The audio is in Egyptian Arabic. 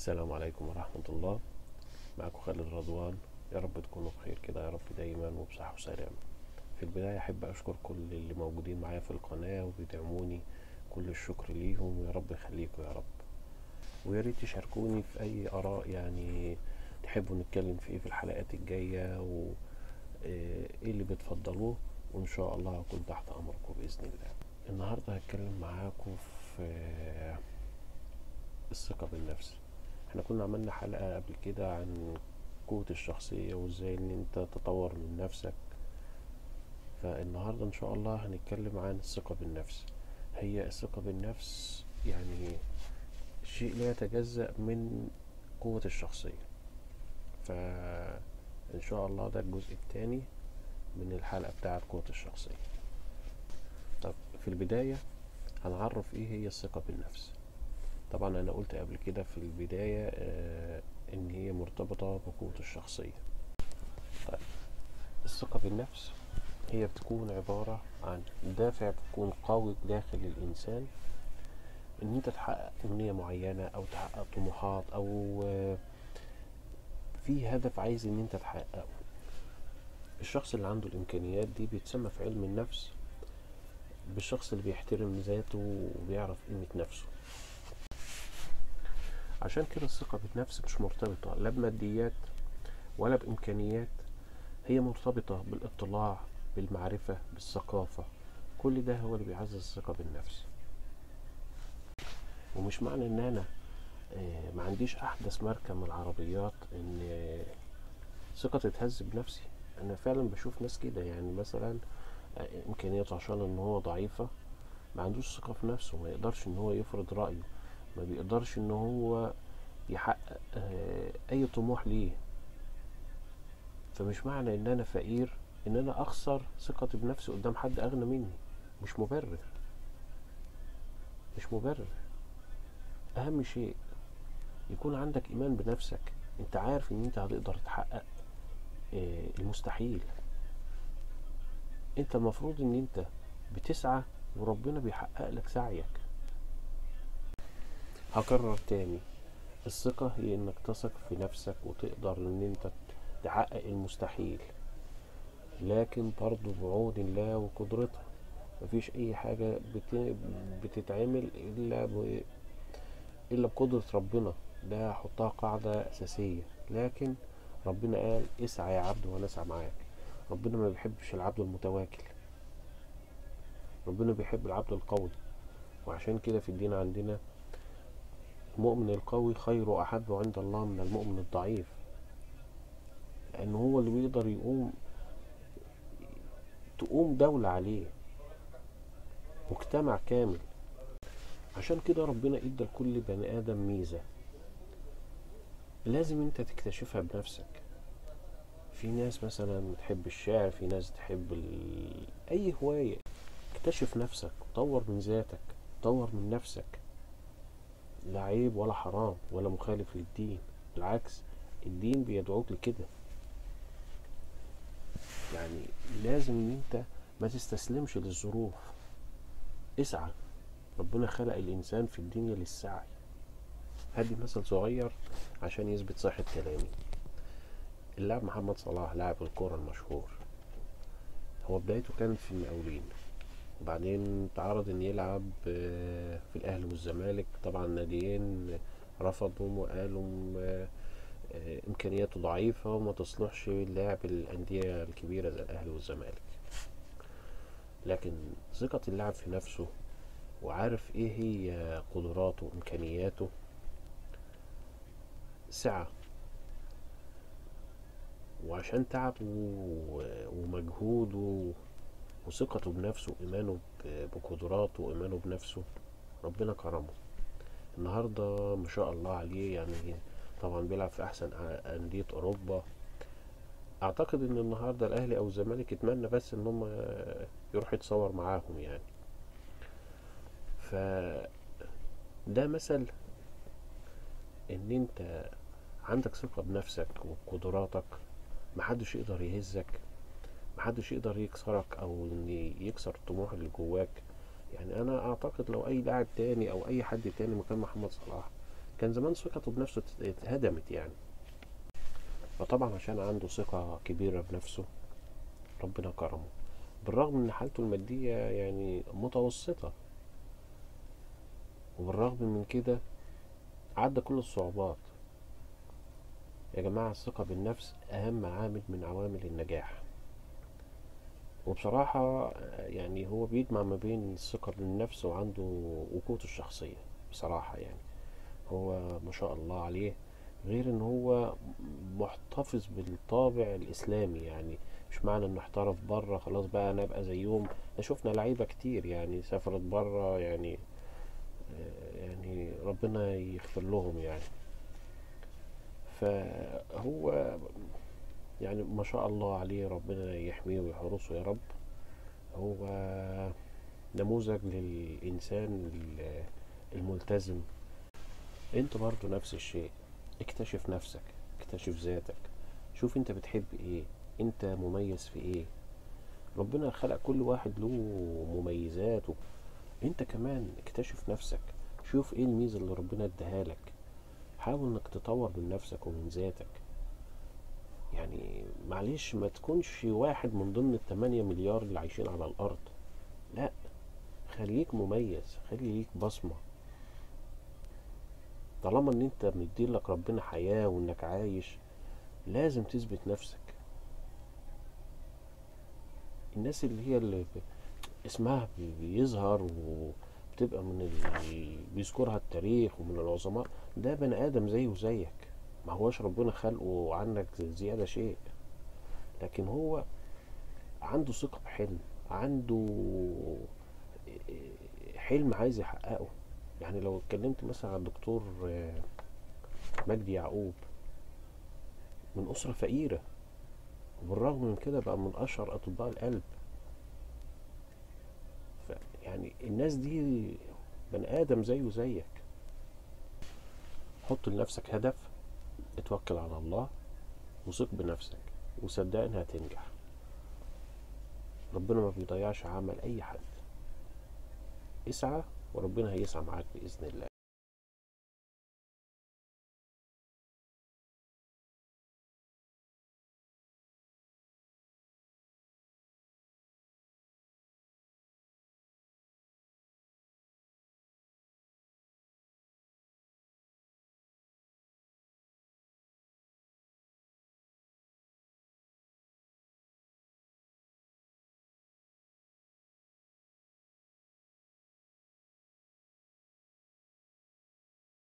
السلام عليكم ورحمة الله معكم خالد رضوان يا رب تكونوا بخير كده يا رب دايما وبصحة وسلامة في البداية أحب أشكر كل اللي موجودين معايا في القناة وبيدعموني كل الشكر ليهم ويا رب يخليكم يا رب ويا ريت تشاركوني في أي آراء يعني تحبوا نتكلم في إيه في الحلقات الجاية وإيه اللي بتفضلوه وإن شاء الله هكون تحت أمركم بإذن الله النهاردة هتكلم معاكم في الثقة بالنفس احنا كنا عملنا حلقة قبل كده عن قوة الشخصية وازاي ان انت تطور من نفسك فالنهاردة ان شاء الله هنتكلم عن الثقة بالنفس هي الثقة بالنفس يعني شيء لا يتجزأ من قوة الشخصية فإن شاء الله ده الجزء الثاني من الحلقة بتاعة قوة الشخصية طب في البداية هنعرف ايه هي الثقة بالنفس طبعا انا قلت قبل كده في البداية آه ان هي مرتبطة بقوة الشخصية طيب الثقة بالنفس هي بتكون عبارة عن دافع بيكون قوي داخل الانسان ان انت تحقق امنية معينة او تحقق طموحات او آه في هدف عايز ان انت تحققه الشخص اللي عنده الامكانيات دي بيتسمى في علم النفس بالشخص اللي بيحترم ذاته وبيعرف قيمة نفسه عشان كده الثقة بالنفس مش مرتبطة لا بماديات ولا بإمكانيات هي مرتبطة بالاطلاع بالمعرفة بالثقافة كل ده هو اللي بيعزز الثقة بالنفس ومش معنى ان انا ما عنديش احدث ماركة من العربيات ان ثقة تتهز بنفسي انا فعلا بشوف ناس كده يعني مثلا امكانياته عشان ان هو ضعيفة ما عندوش ثقة في نفسه ما يقدرش ان هو يفرض رأيه ما بيقدرش ان هو يحقق اي طموح ليه فمش معنى ان انا فقير ان انا اخسر ثقتي بنفسي قدام حد اغنى مني مش مبرر مش مبرر اهم شيء يكون عندك ايمان بنفسك انت عارف ان انت هتقدر تحقق المستحيل انت المفروض ان انت بتسعى وربنا بيحقق لك سعيك هكرر تاني الثقة هي انك تثق في نفسك وتقدر ان انت تحقق المستحيل لكن برضو بعون الله وقدرته مفيش اي حاجة بت... بتتعمل الا ب... الا بقدرة ربنا ده حطها قاعدة اساسية لكن ربنا قال اسعى يا عبد وانا اسعى معاك ربنا ما بيحبش العبد المتواكل ربنا بيحب العبد القوي وعشان كده في الدين عندنا المؤمن القوي خير وأحب عند الله من المؤمن الضعيف لأن هو اللي بيقدر يقوم تقوم دولة عليه مجتمع كامل عشان كده ربنا ادى لكل بني آدم ميزة لازم انت تكتشفها بنفسك في ناس مثلا بتحب الشعر في ناس تحب ال... اي هواية اكتشف نفسك طور من ذاتك طور من نفسك لا عيب ولا حرام ولا مخالف للدين بالعكس الدين بيدعوك لكده يعني لازم ان انت ما تستسلمش للظروف اسعى ربنا خلق الانسان في الدنيا للسعي هدي مثل صغير عشان يثبت صحة كلامي اللاعب محمد صلاح لاعب الكرة المشهور هو بدايته كانت في المقاولين وبعدين تعرض ان يلعب في الاهلي والزمالك طبعا ناديين رفضهم وقالوا امكانياته ضعيفة وما تصلحش لعب الاندية الكبيرة زي الاهلي والزمالك لكن ثقة اللاعب في نفسه وعارف ايه هي قدراته وامكانياته سعة وعشان تعبه ومجهوده وثقته بنفسه وإيمانه بقدراته وإيمانه بنفسه ربنا كرمه النهاردة ما شاء الله عليه يعني طبعا بيلعب في أحسن أندية أوروبا أعتقد إن النهاردة الأهلي أو الزمالك يتمنى بس إن هم يروح يتصور معاهم يعني ف ده مثل إن أنت عندك ثقة بنفسك وبقدراتك محدش يقدر يهزك محدش يقدر يكسرك او ان يكسر الطموح اللي جواك يعني انا اعتقد لو اي لاعب تاني او اي حد تاني مكان محمد صلاح كان زمان ثقته بنفسه ات- اتهدمت يعني فطبعا عشان عنده ثقة كبيرة بنفسه ربنا كرمه بالرغم ان حالته المادية يعني متوسطة وبالرغم من كده عدى كل الصعوبات يا جماعة الثقة بالنفس أهم عامل من عوامل النجاح وبصراحة يعني هو بيجمع ما بين الثقة بالنفس وعنده وقوته الشخصية بصراحة يعني هو ما شاء الله عليه غير ان هو محتفظ بالطابع الاسلامي يعني مش معنى انه احترف بره خلاص بقى انا ابقى زيهم احنا شفنا لعيبة كتير يعني سافرت بره يعني يعني ربنا يغفر لهم يعني فهو يعني ما شاء الله عليه ربنا يحميه ويحرسه يا رب هو نموذج للإنسان ال- الملتزم انت برضو نفس الشيء اكتشف نفسك اكتشف ذاتك شوف انت بتحب ايه انت مميز في ايه ربنا خلق كل واحد له مميزاته انت كمان اكتشف نفسك شوف ايه الميزة اللي ربنا اداها لك حاول انك تطور من نفسك ومن ذاتك يعني معلش ما تكونش واحد من ضمن التمانية مليار اللي عايشين على الارض لا خليك مميز خلي ليك بصمة طالما ان انت مديلك ربنا حياة وانك عايش لازم تثبت نفسك الناس اللي هي اللي ب- اسمها بي- بيظهر وبتبقى من اللي بيذكرها التاريخ ومن العظماء ده بني ادم زيه وزيك ما هوش ربنا خلقه عنك زيادة شيء لكن هو عنده ثقة بحلم عنده حلم عايز يحققه يعني لو اتكلمت مثلا عن الدكتور آه، مجدي يعقوب من أسرة فقيرة وبالرغم من كده بقى من أشهر أطباء القلب ف يعني الناس دي بني آدم زيه زيك حط لنفسك هدف اتوكل على الله وثق بنفسك وصدقني هتنجح ربنا ما بيضيعش عمل أي حد اسعى وربنا هيسعى معاك بإذن الله